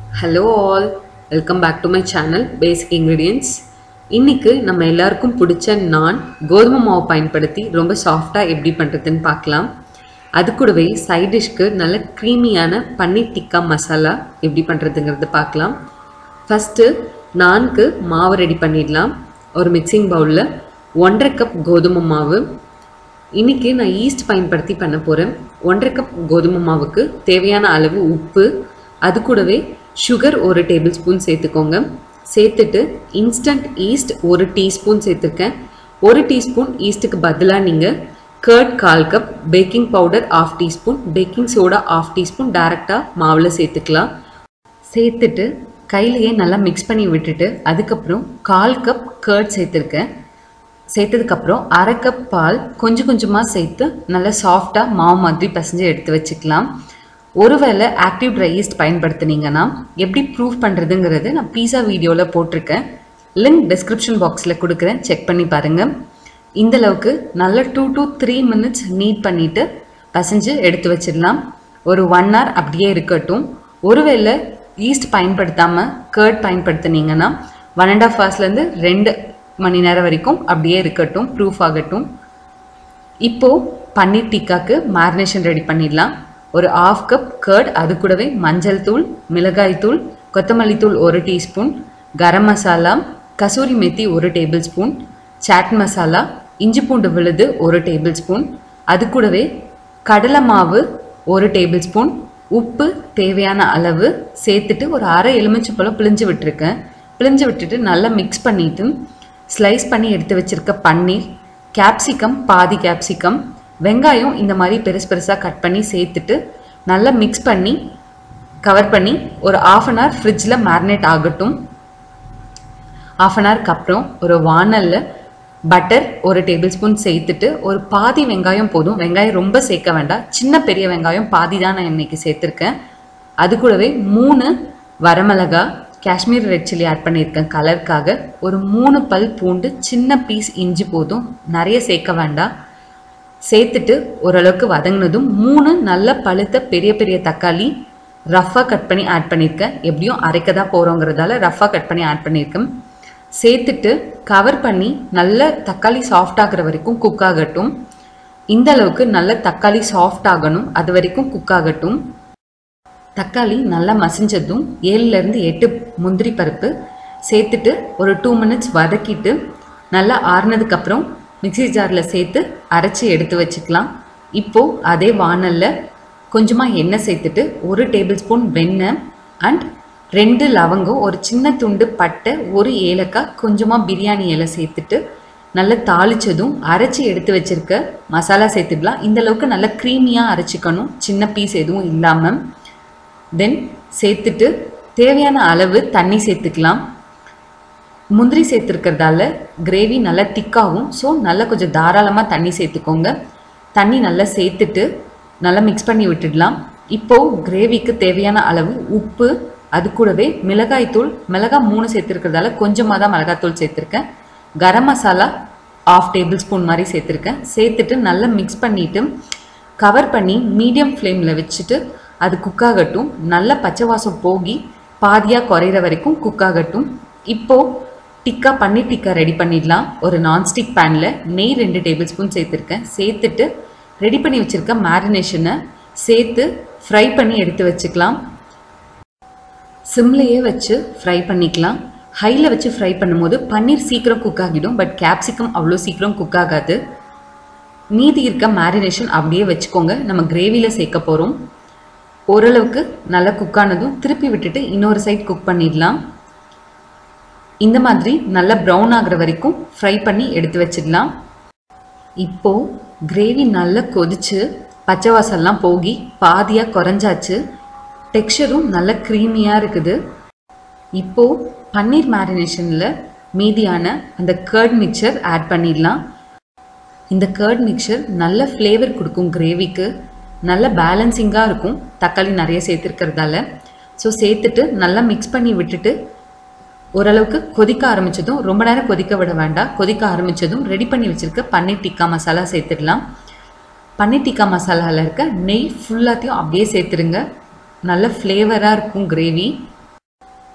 hello all welcome back to my channel basic ingredients இன்னைக்கு நம்ம எல்லாருக்கும் பிடிச்ச நான் கோதுமை மாவு பயன்படுத்தி ரொம்ப சாஃப்டாக எப்படி பண்ணுறதுன்னு பார்க்கலாம் அது கூடவே சைட் டிஷ்க்கு நல்ல க்ரீமியான பன்னீர் டிக்கா மசாலா எப்படி பண்ணுறதுங்கிறது பார்க்கலாம் ஃபஸ்ட்டு நான்கு மாவு ரெடி பண்ணிடலாம் ஒரு மிக்சிங் பவுலில் ஒன்றரை கப் கோதுமை மாவு இன்னைக்கு நான் ஈஸ்ட் பயன்படுத்தி பண்ண போகிறேன் ஒன்றரை கப் கோதுமை மாவுக்கு தேவையான அளவு உப்பு அது கூடவே சுகர் ஒரு டேபிள் ஸ்பூன் சேர்த்துக்கோங்க சேர்த்துட்டு இன்ஸ்டன்ட் ஈஸ்ட் ஒரு டீஸ்பூன் சேர்த்துருக்கேன் ஒரு டீஸ்பூன் ஈஸ்ட்டுக்கு பதிலாக நீங்கள் கர்ட் கால் cup baking powder half teaspoon baking soda half teaspoon டேரெக்டாக மாவில் சேர்த்துக்கலாம் சேர்த்துட்டு கையிலையே நல்லா மிக்ஸ் பண்ணி விட்டுட்டு அதுக்கப்புறம் கால் கப் கர்ட் சேர்த்துருக்கேன் சேர்த்ததுக்கப்புறம் அரை கப் பால் கொஞ்சம் கொஞ்சமாக சேர்த்து நல்லா சாஃப்டாக மாவு மாதிரி பிசைஞ்சு எடுத்து வச்சுக்கலாம் ஒருவேளை ஆக்டிவ் ட்ரை ஈஸ்ட் பயன்படுத்துனீங்கன்னா எப்படி ப்ரூஃப் பண்ணுறதுங்கிறது நான் பீஸா வீடியோவில் போட்டிருக்கேன் லிங்க் டிஸ்கிரிப்ஷன் பாக்ஸில் கொடுக்குறேன் செக் பண்ணி பாருங்கள் இந்த அளவுக்கு நல்ல two to three minutes knead பண்ணிவிட்டு பசைஞ்சு எடுத்து வச்சிடலாம் ஒரு ஒன் ஹவர் அப்படியே இருக்கட்டும் ஒருவேளை ஈஸ்ட் பயன்படுத்தாமல் கர்ட் பயன்படுத்துனீங்கன்னா ஒன் அண்ட் ஆஃப் ஹவர்ஸ்லேருந்து ரெண்டு மணி நேரம் வரைக்கும் அப்படியே இருக்கட்டும் ப்ரூஃப் ஆகட்டும் இப்போது பன்னீர் டிக்காக்கு மேரினேஷன் ரெடி பண்ணிடலாம் ஒரு ஆஃப் கப் கர்ட் அது கூடவே மஞ்சள் தூள் மிளகாய் தூள் கொத்தமல்லி தூள் ஒரு டீஸ்பூன் கரம் மசாலா கசூரி மெத்தி ஒரு டேபிள் ஸ்பூன் சாட் மசாலா இஞ்சி பூண்டு விழுது ஒரு டேபிள் ஸ்பூன் அது கூடவே கடலை மாவு ஒரு டேபிள் ஸ்பூன் உப்பு தேவையான அளவு சேர்த்துட்டு ஒரு அரை எலுமிச்சை பழம் பிழிஞ்சு விட்டுருக்கேன் பிழிஞ்சு விட்டுட்டு நல்லா மிக்ஸ் பண்ணிவிட்டு ஸ்லைஸ் பண்ணி எடுத்து வச்சுருக்க பன்னீர் கேப்சிகம் பாதி கேப்சிகம் வெங்காயம் இந்த மாதிரி பெருசு பெருசாக கட் பண்ணி சேர்த்துட்டு நல்லா மிக்ஸ் பண்ணி கவர் பண்ணி ஒரு ஆஃப் அன் ஹவர் ஃப்ரிட்ஜில் மேரினேட் ஆகட்டும் ஆஃப் அன் ஹவருக்கு அப்புறம் ஒரு வானலில் பட்டர் ஒரு டேபிள் ஸ்பூன் சேர்த்துட்டு ஒரு பாதி வெங்காயம் போதும் வெங்காயம் ரொம்ப சேர்க்க வேண்டாம் சின்ன பெரிய வெங்காயம் பாதி தான் நான் இன்னைக்கு சேர்த்துருக்கேன் அது கூடவே மூணு வரமிளகா காஷ்மீர் ரெட் சில்லி ஆட் பண்ணியிருக்கேன் கலருக்காக ஒரு மூணு பல் பூண்டு சின்ன பீஸ் இஞ்சி போதும் நிறைய சேர்க்க வேண்டாம் சேர்த்துட்டு ஓரளவுக்கு வதங்கினதும் மூணு நல்ல பழுத்த பெரிய பெரிய தக்காளி ரஃப்பாக கட் பண்ணி ஆட் பண்ணியிருக்கேன் எப்படியும் அரைக்க தான் போகிறோங்கிறதால ரஃப்பாக கட் பண்ணி ஆட் பண்ணியிருக்கேன் சேர்த்துட்டு கவர் பண்ணி நல்ல தக்காளி சாஃப்ட் ஆகுற வரைக்கும் குக் ஆகட்டும் இந்த அளவுக்கு நல்ல தக்காளி சாஃப்ட் ஆகணும் அது வரைக்கும் குக் ஆகட்டும் தக்காளி நல்லா மசிஞ்சதும் ஏழுலேருந்து எட்டு முந்திரி பருப்பு சேர்த்துட்டு ஒரு டூ மினிட்ஸ் வதக்கிட்டு நல்லா ஆறுனதுக்கப்புறம் மிக்சி ஜாரில் சேர்த்து அரைச்சி எடுத்து வச்சுக்கலாம் இப்போது அதே வானலில் கொஞ்சமாக எண்ணெய் சேர்த்துட்டு ஒரு டேபிள் ஸ்பூன் வெண்ணெய் அண்ட் ரெண்டு லவங்கம் ஒரு சின்ன துண்டு பட்டை ஒரு ஏலக்காய் கொஞ்சமாக பிரியாணி இலை சேர்த்துட்டு நல்லா தாளிச்சதும் அரைச்சி எடுத்து வச்சுருக்க மசாலா சேர்த்துக்கலாம் இந்த அளவுக்கு நல்லா க்ரீமியாக அரைச்சிக்கணும் சின்ன பீஸ் எதுவும் இல்லாமல் தென் சேர்த்துட்டு தேவையான அளவு தண்ணி சேர்த்துக்கலாம் முந்திரி சேர்த்துருக்கிறதால கிரேவி நல்லா திக்காகும் ஸோ நல்லா கொஞ்சம் தாராளமாக தண்ணி சேர்த்துக்கோங்க தண்ணி நல்லா சேர்த்துட்டு நல்லா மிக்ஸ் பண்ணி விட்டுடலாம் இப்போது கிரேவிக்கு தேவையான அளவு உப்பு அது கூடவே மிளகாய்த்தூள் மிளகாய் மூணு சேர்த்துருக்கிறதால கொஞ்சமாக தான் மிளகாய்த்தூள் சேர்த்துருக்கேன் garam masala half tablespoon மாதிரி சேர்த்துருக்கேன் சேர்த்துட்டு நல்லா மிக்ஸ் பண்ணிவிட்டு கவர் பண்ணி மீடியம் ஃப்ளேமில் வச்சுட்டு அது குக் ஆகட்டும் நல்ல பச்சை வாசம் போகி பாதியாக குறையிற வரைக்கும் குக் ஆகட்டும் இப்போது டிக்கா பன்னீர் டிக்கா ரெடி பண்ணிடலாம் ஒரு நான்ஸ்டிக் பேனில் நெய் ரெண்டு டேபிள் ஸ்பூன் சேர்த்துருக்கேன் சேர்த்துட்டு ரெடி பண்ணி வச்சுருக்க மேரினேஷனை சேர்த்து ஃப்ரை பண்ணி எடுத்து வச்சுக்கலாம் சிம்லேயே வச்சு ஃப்ரை பண்ணிக்கலாம் ஹையில் வச்சு ஃப்ரை பண்ணும்போது பன்னீர் சீக்கிரம் குக் ஆகிடும் பட் கேப்சிகம் அவ்வளோ சீக்கிரம் குக் ஆகாது மீதி இருக்க மேரினேஷன் அப்படியே வச்சுக்கோங்க நம்ம கிரேவியில் சேர்க்க போகிறோம் ஓரளவுக்கு நல்லா குக் ஆனதும் திருப்பி விட்டுட்டு இன்னொரு சைட் குக் பண்ணிடலாம் இந்த மாதிரி நல்லா ப்ரௌன் ஆகிற வரைக்கும் ஃப்ரை பண்ணி எடுத்து வச்சிடலாம் இப்போது கிரேவி நல்லா கொதிச்சு பச்சை வாசல்லாம் போகி பாதியாக குறைஞ்சாச்சு டெக்ஸ்சரும் நல்ல க்ரீமியாக இருக்குது இப்போது பன்னீர் மேரினேஷனில் மீதியான அந்த கர்ட் மிக்சர் ஆட் பண்ணிடலாம் இந்த கர்ட் மிக்சர் நல்ல ஃப்ளேவர் கொடுக்கும் கிரேவிக்கு நல்ல பேலன்சிங்காக இருக்கும் தக்காளி நிறைய சேர்த்துருக்கிறதால ஸோ சேர்த்துட்டு நல்லா மிக்ஸ் பண்ணி விட்டுட்டு ஓரளவுக்கு கொதிக்க ஆரம்பித்ததும் ரொம்ப நேரம் கொதிக்க விட வேண்டாம் கொதிக்க ஆரம்பித்ததும் ரெடி பண்ணி வச்சுருக்க பன்னீர் டிக்கா மசாலா சேர்த்துடலாம் பன்னீர் டிக்கா மசாலாவில் இருக்க நெய் ஃபுல்லாத்தையும் அப்படியே சேர்த்துருங்க நல்ல ஃப்ளேவராக இருக்கும் கிரேவி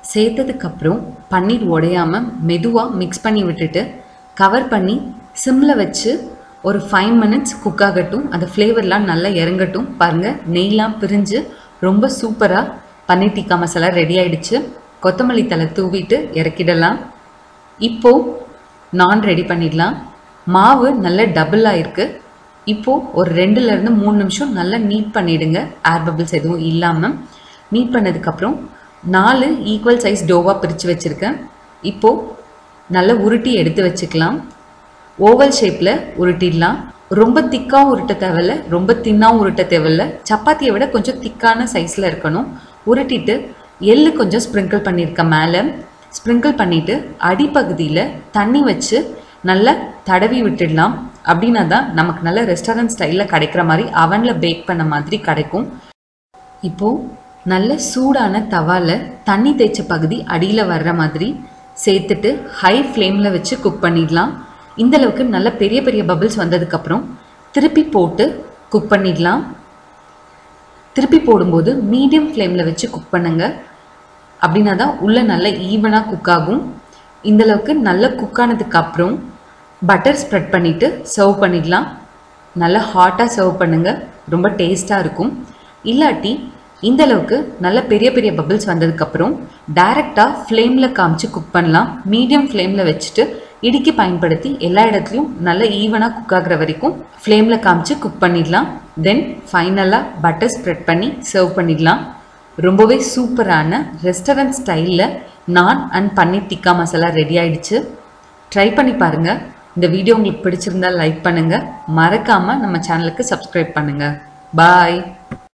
சேர்த்ததுக்கப்புறம் பன்னீர் உடையாம மெதுவாக மிக்ஸ் பண்ணி விட்டுட்டு கவர் பண்ணி சிம்மில் வச்சு ஒரு ஃபைவ் மினிட்ஸ் குக் ஆகட்டும் அந்த ஃப்ளேவர்லாம் நல்லா இறங்கட்டும் பாருங்கள் நெய்லாம் பிரிஞ்சு ரொம்ப சூப்பராக பன்னீர் டிக்கா மசாலா ரெடி ஆயிடுச்சு கொத்தமல்லி தலை தூவிட்டு இறக்கிடலாம் இப்போது நான் ரெடி பண்ணிடலாம் மாவு நல்ல டபுள் ஆயிருக்கு இப்போது ஒரு ரெண்டுலேருந்து மூணு நிமிஷம் நல்லா நீட் பண்ணிவிடுங்க ஏர் பபிள்ஸ் எதுவும் இல்லாமல் நீட் பண்ணதுக்கப்புறம் நாலு ஈக்குவல் சைஸ் டோவாக பிரித்து வச்சுருக்கேன் இப்போது நல்லா உருட்டி எடுத்து வச்சுக்கலாம் ஓவல் ஷேப்பில் உருட்டிடலாம் ரொம்ப திக்காகவும் உருட்ட தேவையில்ல ரொம்ப தின்னாகவும் உருட்ட தேவையில்ல சப்பாத்தியை விட கொஞ்சம் திக்கான சைஸில் இருக்கணும் உருட்டிட்டு எள்ளு கொஞ்சம் ஸ்ப்ரிங்கிள் பண்ணியிருக்கேன் மேலே ஸ்ப்ரிங்கிள் பண்ணிவிட்டு அடிப்பகுதியில் தண்ணி வச்சு நல்லா தடவி விட்டுடலாம் அப்படின்னா தான் நமக்கு நல்ல ரெஸ்டாரண்ட் ஸ்டைலில் கிடைக்கிற மாதிரி அவனில் பேக் பண்ண மாதிரி கிடைக்கும் இப்போது நல்ல சூடான தவாவில் தண்ணி தேய்ச்ச பகுதி அடியில் வர்ற மாதிரி சேர்த்துட்டு ஹை ஃப்ளேமில் வச்சு குக் பண்ணிடலாம் இந்த அளவுக்கு நல்ல பெரிய பெரிய பபிள்ஸ் வந்ததுக்கப்புறம் திருப்பி போட்டு குக் பண்ணிடலாம் திருப்பி போடும்போது மீடியம் ஃப்ளேமில் வச்சு குக் பண்ணுங்க அப்படின்னா தான் உள்ளே நல்லா ஈவனாக குக் ஆகும் இந்தளவுக்கு நல்லா குக் ஆனதுக்கப்புறம் பட்டர் ஸ்ப்ரெட் பண்ணிவிட்டு சர்வ் பண்ணிடலாம் நல்லா ஹாட்டாக சர்வ் பண்ணுங்கள் ரொம்ப டேஸ்ட்டாக இருக்கும் இல்லாட்டி இந்த அளவுக்கு நல்ல பெரிய பெரிய பபிள்ஸ் வந்ததுக்கப்புறம் டைரெக்டாக ஃப்ளேமில் காமிச்சு குக் பண்ணலாம் மீடியம் ஃப்ளேமில் வச்சுட்டு இடுக்கி பயன்படுத்தி எல்லா இடத்துலையும் நல்ல ஈவனாக குக் ஆகுற வரைக்கும் ஃப்ளேமில் காமிச்சு குக் பண்ணிடலாம் தென் ஃபைனலாக பட்டர் ஸ்ப்ரெட் பண்ணி சர்வ் பண்ணிடலாம் ரொம்பவே சூப்பரான ரெஸ்டாரண்ட் ஸ்டைலில் நான் அண்ட் பன்னீர் டிக்கா மசாலா ரெடி ஆயிடுச்சு ட்ரை பண்ணி பாருங்கள் இந்த வீடியோ உங்களுக்கு பிடிச்சிருந்தா லைக் பண்ணுங்கள் மறக்காமல் நம்ம சேனலுக்கு சப்ஸ்கிரைப் பண்ணுங்கள் பாய்